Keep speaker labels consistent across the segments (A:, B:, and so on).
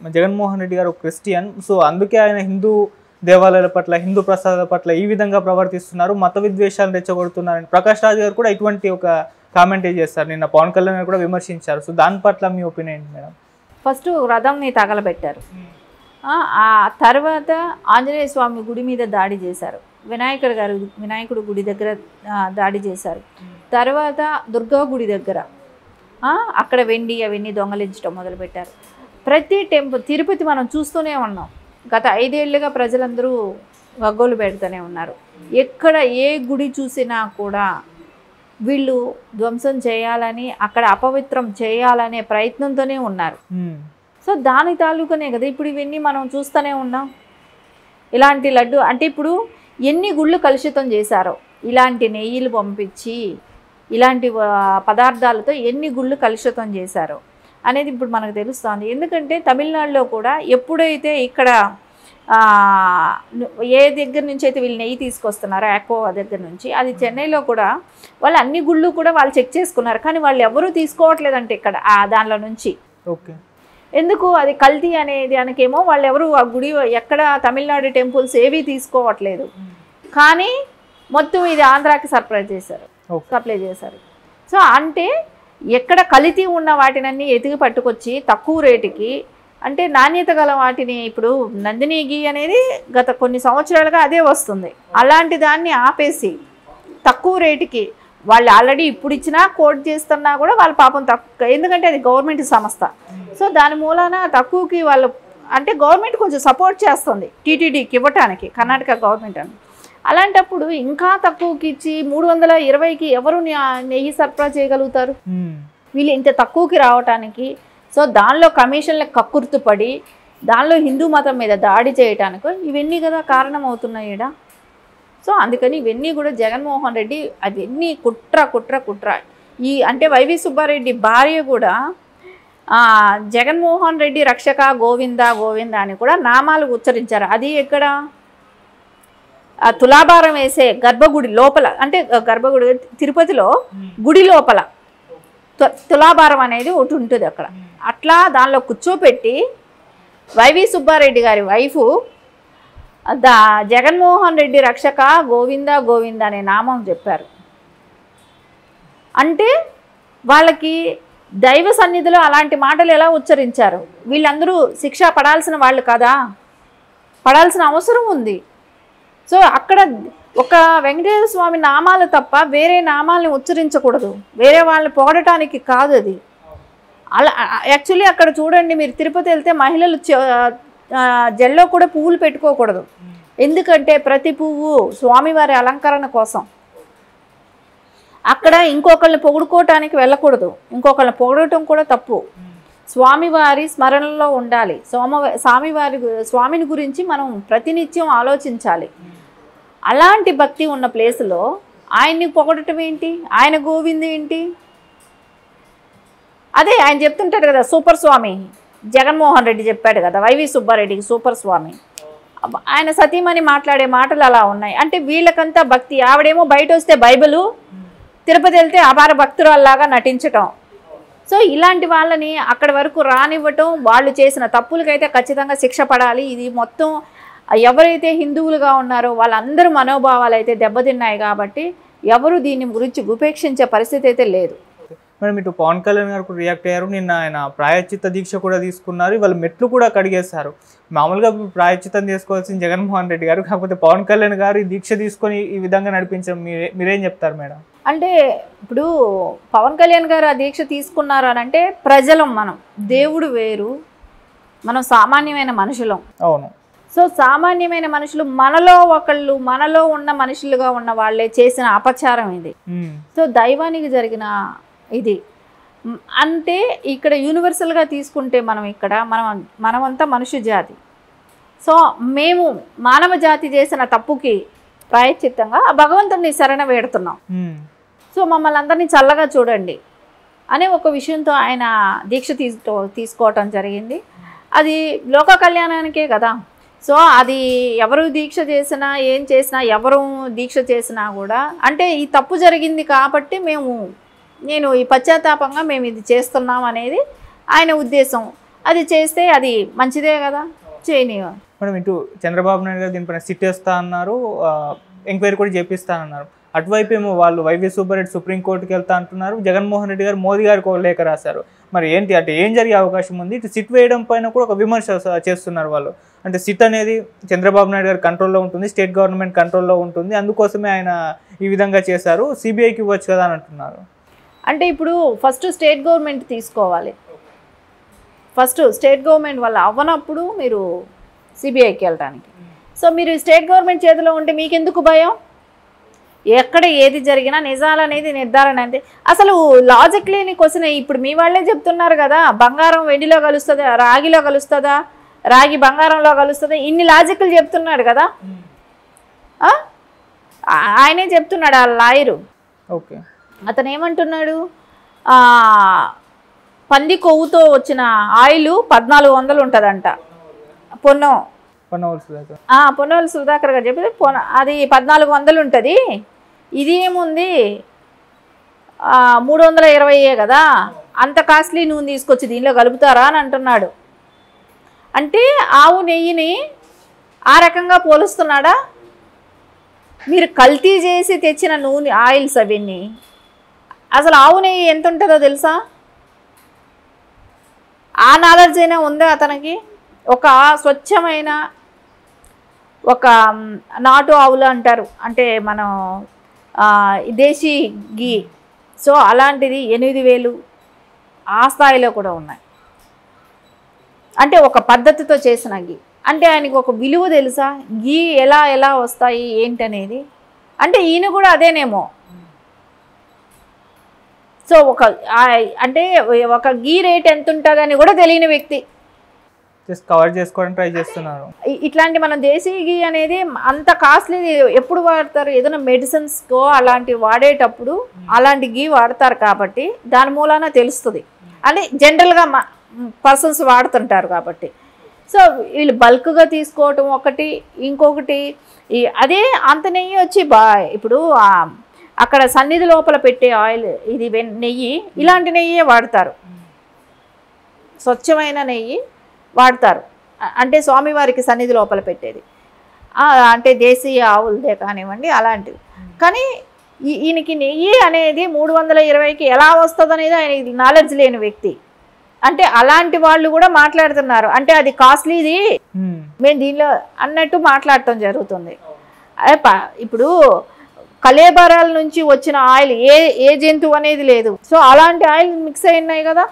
A: జగన్మోహన్ రెడ్డి గారు ఒక Christian so అందుకే ఆయన హిందూ దేవాలయాల పట్ల హిందూ ప్రసాదాల పట్ల ఈ విధంగా ప్రవర్తిస్తున్నారు మత విద్వేషాలు రెచ్చగొడుతున్నారని ప్రకాష్ రాజ్ గారు కూడా ఇటువంటి ఒక కామెంట్ చేస్తారు నిన్న పవన్ కళ్యాణ్ గారు కూడా విమర్శించారు సో దాని పట్ల మీ ఒపీనియన్ ఏంటి మేడం
B: ఫస్ట్ రథంని తగలబెట్టారు ఆ, ఆ తర్వాత ఆంజనేయ స్వామి గుడి మీద దాడి చేశారు వినాయకుడు గారు వినాయకుడు గుడి దగ్గర ఆ, దాడి చేశారు తర్వాత దుర్గా గుడి దగ్గర ఆ, అక్కడ వెండి అవన్నీ దొంగలించడం మొదలుపెట్టారు ప్రతి టెంపుల్ తిరుపతి మనం చూస్తూనే ఉన్నాం గత ఐదేళ్లుగా ప్రజలందరూ గగ్గోలు పెడుతూనే ఉన్నారు ఎక్కడ ఏ గుడి చూసినా కూడా వీళ్ళు ధ్వంసం చేయాలని అక్కడ అపవిత్రం చేయాలనే ప్రయత్నంతోనే ఉన్నారు
A: మ్మ్.
B: సో దాని తాలూకునే కదా ఇప్పుడు ఇవన్నీ మనం చూస్తూనే ఉన్నాం ఇలాంటి లడ్డు అంటే ఇప్పుడు ఎన్ని గుళ్ళు కలుషితం చేశారో ఇలాంటి నెయ్యిలు పంపించి ఇలాంటి ఆ, పదార్థాలతో ఎన్ని గుళ్ళు కలుషితం చేశారో అనేది ఇప్పుడు మనకు తెలుస్తుంది ఎందుకంటే తమిళనాడులో కూడా ఎప్పుడైతే ఇక్కడ ఆ, ఏ దగ్గర నుంచి అయితే వీళ్ళు నెయ్యి తీసుకొస్తున్నారో ఆక్వా దగ్గర నుంచి అది చెన్నైలో కూడా వాళ్ళు అన్ని గుళ్ళు కూడా వాళ్ళు చెక్ చేసుకున్నారు కానీ వాళ్ళు ఎవరూ తీసుకోవట్లేదంటే ఇక్కడ ఆ దానిలో నుంచి
A: ఓకే
B: ఎందుకు అది కల్తీ అనేది అనకేమో వాళ్ళు ఎవరు ఆ గుడి ఎక్కడ తమిళనాడు టెంపుల్స్ ఏవి తీసుకోవట్లేదు కానీ మొత్తం ఇది ఆంధ్రాకి సప్లై చేశారు
A: ఓకే
B: సప్లై చేశారు సో అంటే ఎక్కడ కల్తీ ఉన్న వాటినన్నీ ఎతికి పట్టుకొచ్చి తక్కువ రేటుకి అంటే నాణ్యత గల వాటిని ఇప్పుడు నందిని గీ అనేది గత కొన్ని సంవత్సరాలుగా అదే వస్తుంది అలాంటి దాన్ని ఆపేసి తక్కువ రేటుకి వాళ్ళు ఆల్రెడీ ఇప్పుడు ఇచ్చినా కోట్ చేస్తున్నా కూడా వాళ్ళ పాపం తక్కువ ఎందుకంటే అది గవర్నమెంట్ సంస్థ సో దాని మూలాన తక్కువకి వాళ్ళు అంటే గవర్నమెంట్ కొంచెం సపోర్ట్ చేస్తుంది టీటీడీకి ఇవ్వటానికి కర్ణాటక గవర్నమెంట్ అని అలాంటప్పుడు ఇంకా తక్కువకి ఇచ్చి మూడు వందల ఇరవైకి ఎవరు నే- నెయ్యి సరఫరా చేయగలుగుతారు
A: మ్మ్.
B: వీళ్ళు ఇంత తక్కువకి రావటానికి సో దానిలో కమిషన్లకు కక్కుర్తుపడి దానిలో హిందూ మతం మీద దాడి చేయటానికి ఇవన్నీ కదా కారణం అవుతున్నాయి ఈడ సో అందుకని ఇవన్నీ కూడా జగన్మోహన్ రెడ్డి అవన్నీ కుట్ర కుట్ర కుట్ర ఈ అంటే వైవి సుబ్బారెడ్డి భార్య కూడా ఆ, జగన్మోహన్ రెడ్డి రక్షక గోవింద గోవింద అని కూడా నామాలు ఉచ్చరించారు అది ఎక్కడ ఆ తులాభారం వేసే గర్భగుడి లోపల అంటే గర్భగుడి తిరుపతిలో గుడి లోపల తు- తులాభారం అనేది ఒకటి ఉంటుంది అక్కడ అట్లా దానిలో కూర్చోపెట్టి వైవి సుబ్బారెడ్డి గారి వైఫ్ దా జగన్మోహన్ రెడ్డి రక్షక గోవింద గోవింద అనే నామం చెప్పారు అంటే వాళ్ళకి దైవ సన్నిధిలో అలాంటి మాటలు ఎలా ఉచ్చరించారు వీళ్ళందరూ శిక్ష పడాల్సిన వాళ్ళు కదా పడాల్సిన అవసరం ఉంది సో అక్కడ ఒక వెంకటేశ్వర స్వామి నామాలు తప్ప వేరే నామాలని ఉచ్చరించకూడదు వేరే వాళ్ళని పొగడటానికి కాదు అది అలా యాక్చువల్లీ అక్కడ చూడండి మీరు తిరుపతి వెళ్తే మహిళలు చె- ఆ, జల్లో కూడా పువ్వులు పెట్టుకోకూడదు ఎందుకంటే ప్రతి పువ్వు స్వామివారి అలంకరణ కోసం అక్కడ ఇంకొకళ్ళని పొగుడుకోవటానికి వెళ్ళకూడదు ఇంకొకళ్ళని పొగడటం కూడా తప్పు స్వామివారి స్మరణలో ఉండాలి సోమ స్వామివారి గు- స్వామిని గురించి మనం ప్రతినిత్యం ఆలోచించాలి అలాంటి భక్తి ఉన్న ప్లేస్లో ఆయన్ని పొగడటం ఏంటి ఆయన గోవిందు ఏంటి అదే ఆయన చెప్తుంటాడు కదా సూపర్ స్వామి జగన్మోహన్ రెడ్డి చెప్పాడు కదా వైవి సుబ్బారెడ్డికి సూపర్ స్వామి అబ్బ, ఆయన సతీమణి మాట్లాడే మాటలు అలా ఉన్నాయి అంటే వీళ్ళకంతా భక్తి ఆవిడేమో బయట వస్తే బైబిలు తిరుపతి వెళ్తే అపార భక్తురాల్లాగా నటించటం సో ఇలాంటి వాళ్ళని అక్కడి వరకు రానివ్వటం వాళ్ళు చేసిన తప్పులకైతే ఖచ్చితంగా శిక్ష పడాలి ఇది మొత్తం ఎవరైతే హిందువులుగా ఉన్నారో వాళ్ళందరూ మనోభావాలు అయితే దెబ్బతిన్నాయి కాబట్టి ఎవరు దీని గురించి ఉపేక్షించే పరిస్థితి అయితే లేదు
A: మేడం ఇటు పవన్ కళ్యాణ్ గారు కూడా రియాక్ట్ అయ్యారు నిన్న ఆయన ప్రాయశ్చిత్త దీక్ష కూడా తీసుకున్నారు వాళ్ళ మెట్లు కూడా కడిగేశారు మామూలుగా ప్రాయశ్చిత్తం చేసుకోవాల్సిన జగన్మోహన్ రెడ్డి గారు కాకపోతే పవన్ కళ్యాణ్ గారు ఈ దీక్ష తీసుకొని ఈ విధంగా నడిపించడం మీరే మీరేం చెప్తారు మేడం
B: అంటే ఇప్పుడు పవన్ కళ్యాణ్ గారు ఆ దీక్ష తీసుకున్నారు అని అంటే ప్రజలం మనం దేవుడు వేరు మనం సామాన్యమైన మనుషులం
A: అవును
B: సో సామాన్యమైన మనుషులు మనలో ఒకళ్ళు మనలో ఉన్న మనుషులుగా ఉన్న వాళ్ళే చేసిన అపచారం ఇది
A: ఉమ్,
B: సో దైవానికి జరిగిన ఇది మ్, అంటే ఇక్కడ యూనివర్సల్గా తీసుకుంటే మనం ఇక్కడ మనం మనమంతా మనుష్య జాతి సో మేము మానవ జాతి చేసిన తప్పుకి ప్రాయశ్చిత్తంగా ఆ భగవంతుడిని శరణ వేడుతున్నాం
A: ఉమ్,
B: సో మమ్మల్ని అందరినీ చల్లగా చూడండి అనే ఒక విషయంతో ఆయన దీక్ష తీసుకో తీసుకోవటం జరిగింది అది లోక కళ్యాణానికే కదా సో అది ఎవరు దీక్ష చేసినా ఏం చేసినా ఎవరు దీక్ష చేసినా కూడా అంటే ఈ తప్పు జరిగింది కాబట్టి మేము నేను ఈ పశ్చాత్తాపంగా మేము ఇది చేస్తున్నాం అనేది ఆయన ఉద్దేశం అది చేస్తే అది మంచిదే కదా చేయని
A: మేడం ఇటు చంద్రబాబు నాయుడు గారు దీనిపైన సిట్ వేస్తా అన్నారు ఎంక్వైరీ కూడా చేపిస్తా అన్నారు అటువైపు ఏమో వాళ్ళు వైవి సుబ్బారెడ్డి సుప్రీంకోర్టుకి వెళ్తా అంటున్నారు జగన్మోహన్ రెడ్డి గారు మోదీ గారికి ఒక లేఖ రాశారు మరి ఏంటి అంటే ఏం జరిగే అవకాశం ఉంది ఇటు సిట్ వేయడం పైన కూడా ఒక విమర్శ స- చేస్తున్నారు వాళ్ళు అంటే సిట్ అనేది చంద్రబాబు నాయుడు గారి కంట్రోల్లో ఉంటుంది స్టేట్ గవర్నమెంట్ కంట్రోల్లో ఉంటుంది అందుకోసమే ఆయన ఈ విధంగా చేశారు సిబిఐకి ఇవ్వచ్చు కదా అని అంటున్నారు
B: అంటే ఇప్పుడు ఫస్ట్ స్టేట్ గవర్నమెంట్ తీసుకోవాలి ఫస్ట్ స్టేట్ గవర్నమెంట్ వల్ల అవ్వనప్పుడు మీరు సిబిఐకి వెళ్ళడానికి సో మీరు స్టేట్ గవర్నమెంట్ చేతిలో ఉంటే మీకెందుకు భయం ఎక్కడ ఏది జరిగినా నిజాలు అనేది నిర్ధారణ అంటే అసలు లాజిక్ లేని క్వశ్చన్ ఇప్పుడు మీ వాళ్ళే చెప్తున్నారు కదా బంగారం వెండిలో కలుస్తుందా రాగిలో కలుస్తుందా రాగి బంగారంలో కలుస్తుందా ఇన్ని లాజిక్లు చెప్తున్నాడు కదా ఆ? ఆ- ఆయనే చెప్తున్నాడు ఆ లాయరు
A: ఓకే
B: అతను ఏమంటున్నాడు ఆ, పంది కొవ్వుతో వచ్చిన ఆయిల్ పద్నాలుగు వందలు ఉంటుందంట పొన్నం
A: పన్నవలసి
B: ఆ, పొన్నవల్లి సుధాకర్ గారు చెప్పి పొన అది పద్నాలుగు వందలు ఉంటుంది ఇది ఏముంది ఆ, మూడు వందల ఇరవైయే కదా అంత కాస్ట్లీ నూనె తీసుకొచ్చి దీనిలో కలుపుతారా అని అంటున్నాడు అంటే ఆవు నెయ్యిని ఆ రకంగా పోలుస్తున్నాడా మీరు కల్తీ చేసి తెచ్చిన నూనె ఆయిల్స్ అవన్నీ అసలు ఆవు నెయ్యి ఎంత ఉంటుందో తెలుసా ఆ నాలెడ్జ్ అయినా ఉందా అతనికి ఒక స్వచ్ఛమైన ఒక మ్, నాటు ఆవులు అంటారు అంటే మనం ఆ, దేశీ గీ సో అలాంటిది ఎనిమిది వేలు ఆ స్థాయిలో కూడా ఉన్నాయి అంటే ఒక పద్ధతితో చేసిన గీ అంటే ఆయనకి ఒక విలువ తెలుసా గీ ఎలా ఎలా వస్తాయి ఏంటనేది అంటే ఈయన కూడా అదేనేమో సో ఒక ఆ- అంటే ఒక గీ రేట్ ఎంత ఉంటుందని కూడా తెలియని వ్యక్తి
A: జస్ట్ కవర్ చేసుకోవడానికి ట్రై చేస్తున్నారు
B: ఇ- ఇట్లాంటి మనం దేశీ గీ అనేది అంత కాస్ట్లీ ఎప్పుడు వాడతారు ఏదైనా మెడిసిన్స్కో అలాంటివి వాడేటప్పుడు అలాంటి గీ వాడతారు కాబట్టి దాని మూలాన తెలుస్తుంది అంటే జనరల్గా మా పర్సన్స్ వాడుతుంటారు కాబట్టి సో వీళ్ళు బల్క్గా తీసుకోవటం ఒకటి ఇంకొకటి ఈ అదే అంత నెయ్యి వచ్చి బా ఇప్పుడు ఆ, అక్కడ సన్నిధి లోపల పెట్టే ఆయిల్ ఇది వెన్- నెయ్యి ఇలాంటి నెయ్యే వాడతారు స్వచ్ఛమైన నెయ్యి వాడతారు అ- అంటే స్వామివారికి సన్నిధి లోపల పెట్టేది ఆ, అంటే దేశీయ ఆవులదే కానివ్వండి అలాంటివి కానీ ఈ- ఈయనకి నెయ్యి అనేది మూడు వందల ఇరవైకి ఎలా వస్తుంది అనేది ఆయన నాలెడ్జ్ లేని వ్యక్తి అంటే అలాంటి వాళ్ళు కూడా మాట్లాడుతున్నారు అంటే అది కాస్ట్లీది
A: Hmm.
B: మేము దీనిలో అన్నట్టు మాట్లాడటం జరుగుతుంది అదే ప- ఇప్పుడు కలేబరాల నుంచి వచ్చిన ఆయిల్ ఏ ఏ జంతువు అనేది లేదు సో అలాంటి ఆయిల్ మిక్స్ అయి ఉన్నాయి కదా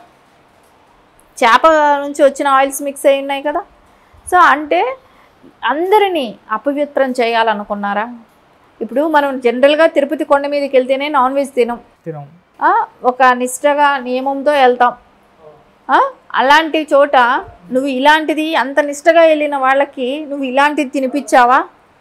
B: చేప నుంచి వచ్చిన ఆయిల్స్ మిక్స్ అయి ఉన్నాయి కదా సో అంటే అందరినీ అపవిత్రం చేయాలనుకున్నారా ఇప్పుడు మనం జనరల్గా తిరుపతి కొండ మీదకి వెళ్తేనే నాన్ వెజ్ తినం
A: తినం
B: ఆ, ఒక నిష్టగా నియమంతో వెళ్తాం ఆ, అలాంటి చోట నువ్వు ఇలాంటిది అంత నిష్టగా వెళ్ళిన వాళ్ళకి నువ్వు ఇలాంటిది తినిపించావా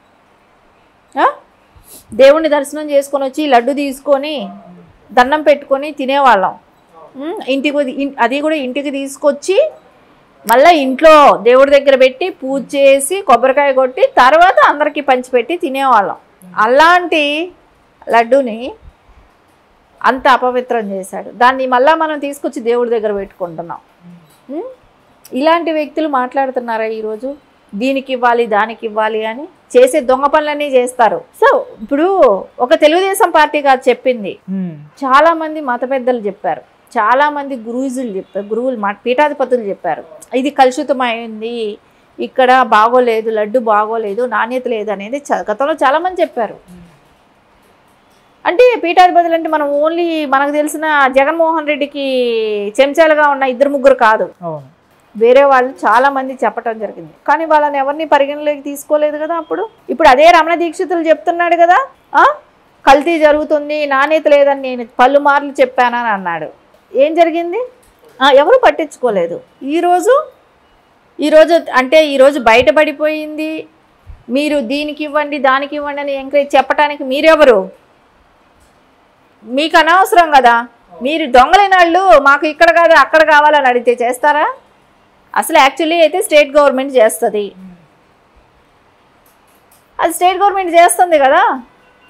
B: ఆ? దేవుణ్ణి దర్శనం చేసుకొని వచ్చి లడ్డు తీసుకొని దండం పెట్టుకొని తినేవాళ్ళం ఉమ్, ఇంటికి వది- ఇన్- అది కూడా ఇంటికి తీసుకొచ్చి మళ్ళీ ఇంట్లో దేవుడి దగ్గర పెట్టి పూజ చేసి కొబ్బరికాయ కొట్టి తర్వాత అందరికీ పంచిపెట్టి తినేవాళ్ళం అలాంటి లడ్డూని అంత అపవిత్రం చేశాడు దాన్ని మళ్ళా మనం తీసుకొచ్చి దేవుడి దగ్గర పెట్టుకుంటున్నాం ఉం? ఇలాంటి వ్యక్తులు మాట్లాడుతున్నారా ఈరోజు దీనికి ఇవ్వాలి దానికి ఇవ్వాలి అని చేసే దొంగ పనులన్నీ చేస్తారు సో ఇప్పుడు ఒక తెలుగుదేశం పార్టీ కాదు చెప్పింది
A: Hmm.
B: చాలా మంది మత పెద్దలు చెప్పారు చాలా మంది గురువుజులు చెప్పారు గురువులు మా పీఠాధిపతులు చెప్పారు ఇది కలుషితమైంది ఇక్కడ బాగోలేదు లడ్డు బాగోలేదు నాణ్యత లేదు అనేది చ- గతంలో చాలా మంది చెప్పారు అంటే పీఠాధిపతులు అంటే మనం ఓన్లీ మనకు తెలిసిన జగన్మోహన్ రెడ్డికి చెంచాలుగా ఉన్న ఇద్దరు ముగ్గురు కాదు
A: అవును
B: వేరే వాళ్ళు చాలా మంది చెప్పటం జరిగింది కానీ వాళ్ళని ఎవరిని పరిగణలోకి తీసుకోలేదు కదా అప్పుడు ఇప్పుడు అదే రమణ దీక్షితులు చెప్తున్నాడు కదా ఆ? కల్తీ జరుగుతుంది నాణ్యత లేదని నేను పలుమార్లు చెప్పానని అన్నాడు ఏం జరిగింది ఆ, ఎవరు పట్టించుకోలేదు ఈరోజు ఈరోజు అంటే ఈరోజు బయటపడిపోయింది మీరు దీనికి ఇవ్వండి దానికి ఇవ్వండి అని ఎంకరేజ్ చెప్పడానికి మీరెవరు మీకు అనవసరం కదా మీరు దొంగలైన వాళ్ళు మాకు ఇక్కడ కాదు అక్కడ కావాలని అడిగితే చేస్తారా అసలు యాక్చువల్లీ అయితే స్టేట్ గవర్నమెంట్ చేస్తుంది అది స్టేట్ గవర్నమెంట్ చేస్తుంది కదా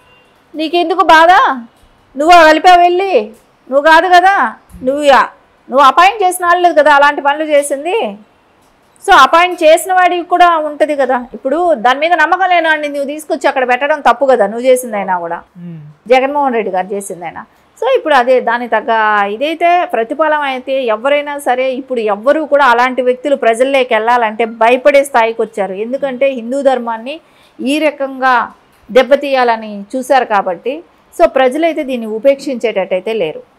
B: నీకెందుకు బాధ నువ్వు కలిపావు వెళ్ళి నువ్వు కాదు కదా నువ్వు యా- నువ్వు అపాయింట్ చేసిన వాళ్ళు కదా అలాంటి పనులు చేసింది సో అపాయింట్ చేసిన వాడికి కూడా ఉంటుంది కదా ఇప్పుడు దాని మీద నమ్మకం లేని వాడిని నువ్వు తీసుకొచ్చి అక్కడ పెట్టడం తప్పు కదా నువ్వు చేసిందైనా కూడా
A: ఉమ్.
B: జగన్మోహన్ రెడ్డి గారు చేసిందైనా సో ఇప్పుడు అదే దాని తగ్గ ఇదైతే ప్రతిఫలం అయితే ఎవరైనా సరే ఇప్పుడు ఎవ్వరూ కూడా అలాంటి వ్యక్తులు ప్రజల్లోకి వెళ్ళాలంటే భయపడే స్థాయికి వచ్చారు ఎందుకంటే హిందూ ధర్మాన్ని ఈ రకంగా దెబ్బతీయాలని చూశారు కాబట్టి సో ప్రజలైతే దీన్ని ఉపేక్షించేటట్టయితే లేరు